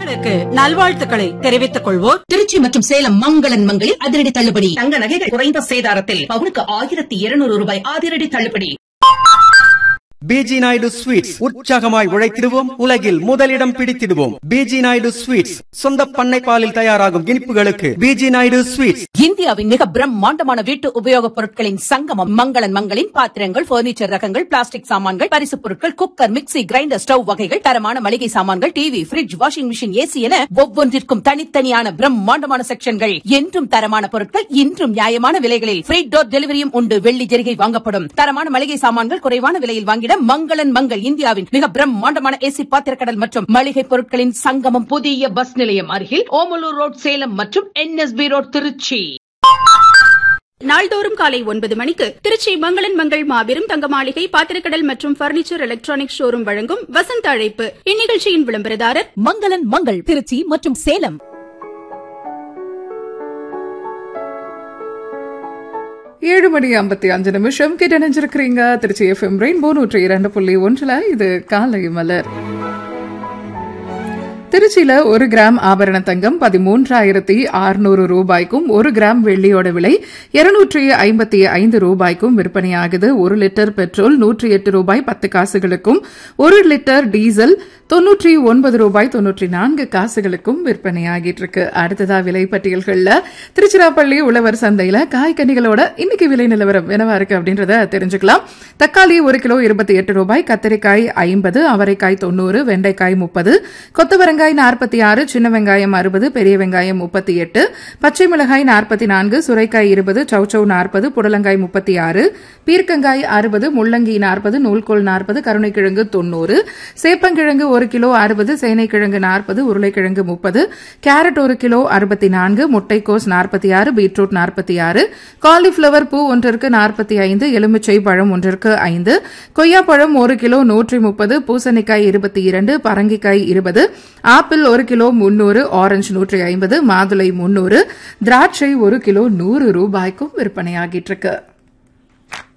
நேயர்களுக்கு நல்வாழ்த்துக்களை தெரிவித்துக் கொள்வோர் திருச்சி மற்றும் சேலம் மங்களன் மங்களில் அதிரடி தள்ளுபடி தங்க நகைகள் குறைந்த சேதாரத்தில் பவுனுக்கு ஆயிரத்தி இருநூறு ரூபாய் அதிரடி தள்ளுபடி பிஜி நாயுடு ஸ்வீட்ஸ் உற்சாகமாய் உழைத்திடுவோம் உலகில் முதலிடம் பிடித்திடுவோம் பிஜி நாயுடு ஸ்வீட்ஸ் சொந்த பண்ணை பாலில் தயாராகும் இனிப்புகளுக்கு பிஜி நாயுடு ஸ்வீட்ஸ் இந்தியாவின் மிக பிரம்மாண்டமான வீட்டு உபயோகப் பொருட்களின் சங்கமம் மங்களன் மங்களின் பாத்திரங்கள் பர்னிச்சர் ரகங்கள் பிளாஸ்டிக் சாமான்கள் பரிசுப் பொருட்கள் குக்கர் மிக்ஸி கிரைண்டர் ஸ்டவ் வகைகள் தரமான மளிகை சாமான்கள் TV fridge washing machine AC என ஒவ்வொன்றிற்கும் தனித்தனியான பிரம்மாண்டமான செக்ஷன்கள் என்றும் தரமான பொருட்கள் இன்றும் நியாயமான விலைகளில் ஃப்ரீ டோர் டெலிவரியும் உண்டு வெள்ளி ஜெரிகை வாங்கப்படும் தரமான மளிகை சாமான்கள் குறைவான விலையில் வாங்கிட மங்களன் மங்கள் இந்தியாவின் மிக பிரம்மாண்டமான ஏசி பாத்திரக்கடல் மற்றும் மளிகை பொருட்களின் சங்கமம் புதிய பஸ் நிலையம் அருகில் ஓமலூர் ரோட் சேலம் மற்றும் என்எஸ்பி ரோட் திருச்சி நாள்தோறும் காலை ஒன்பது மணிக்கு திருச்சி மங்களன் மங்கள் மாபெரும் தங்க மாளிகை பாத்திரக்கடல் மற்றும் பர்னிச்சர் எலக்ட்ரானிக் ஷோரூம் வழங்கும் வசந்த அழைப்பு இந்நிகழ்ச்சியின் விளம்பரதாரர் மங்களன் மங்கள் திருச்சி மற்றும் சேலம் ஏழு மணி ஐம்பத்தி அஞ்சு நிமிஷம் கிட்ட நினைஞ்சிருக்கிறீங்க திருச்சி எஃப்எம் ரெயின்போ நூற்றி இரண்டு புள்ளி ஒன்றுல இது காலை மலர் திருச்சியில ஒரு கிராம் ஆபரண தங்கம் பதிமூன்றாயிரத்தி அறுநூறு ரூபாய்க்கும் ஒரு கிராம் வெள்ளியோட விலை இருநூற்றி ஐம்பத்தி ஐந்து ரூபாய்க்கும் விற்பனையாகுது ஒரு லிட்டர் பெட்ரோல் நூற்றி எட்டு ரூபாய் பத்து காசுகளுக்கும் ஒரு லிட்டர் டீசல் தொன்னூற்றி ஒன்பது ரூபாய் தொன்னூற்றி நான்கு காசுகளுக்கும் விற்பனையாகிட்டு இருக்கு அடுத்ததா விலை பட்டியல்கள்ல திருச்சிராப்பள்ளி உழவர் சந்தையில காய்கனிகளோட இன்னைக்கு விலை நிலவரம் என்னவா இருக்கு அப்படின்றத தெரிஞ்சுக்கலாம் தக்காளி ஒரு கிலோ இருபத்தி எட்டு ரூபாய் கத்திரிக்காய் ஐம்பது அவரைக்காய் தொண்ணூறு வெண்டைக்காய் முப்பது கொத்தவரங்காய் நாற்பத்தி ஆறு சின்ன வெங்காயம் அறுபது பெரிய வெங்காயம் முப்பத்தி எட்டு பச்சை மிளகாய் நாற்பத்தி நான்கு சுரைக்காய் இருபது சௌச்சௌ நாற்பது புடலங்காய் முப்பத்தி ஆறு பீர்க்கங்காய் அறுபது முள்ளங்கி நாற்பது நூல்கோல் நாற்பது கருணைக்கிழங்கு தொண்ணூறு சேப்பங்கிழங்கு ஒரு கிலோ அறுபது சேனைக்கிழங்கு நாற்பது உருளைக்கிழங்கு முப்பது கேரட் ஒரு கிலோ அறுபத்தி நான்கு முட்டைக்கோஸ் நாற்பத்தி ஆறு பீட்ரூட் நாற்பத்தி ஆறு காலிஃபிளவர் பூ ஒன்றிற்கு நாற்பத்தி ஐந்து எலுமிச்சை பழம் ஒன்றிற்கு ஐந்து கொய்யாப்பழம் ஒரு கிலோ நூற்றி முப்பது பூசணிக்காய் இருபத்தி இரண்டு பரங்கிக்காய் இருபது ஆப்பிள் ஒரு கிலோ முன்னூறு ஆரஞ்சு நூற்றி ஐம்பது மாதுளை முன்னூறு திராட்சை ஒரு கிலோ நூறு ரூபாய்க்கும் விற்பனையாகிட்டு இருக்கு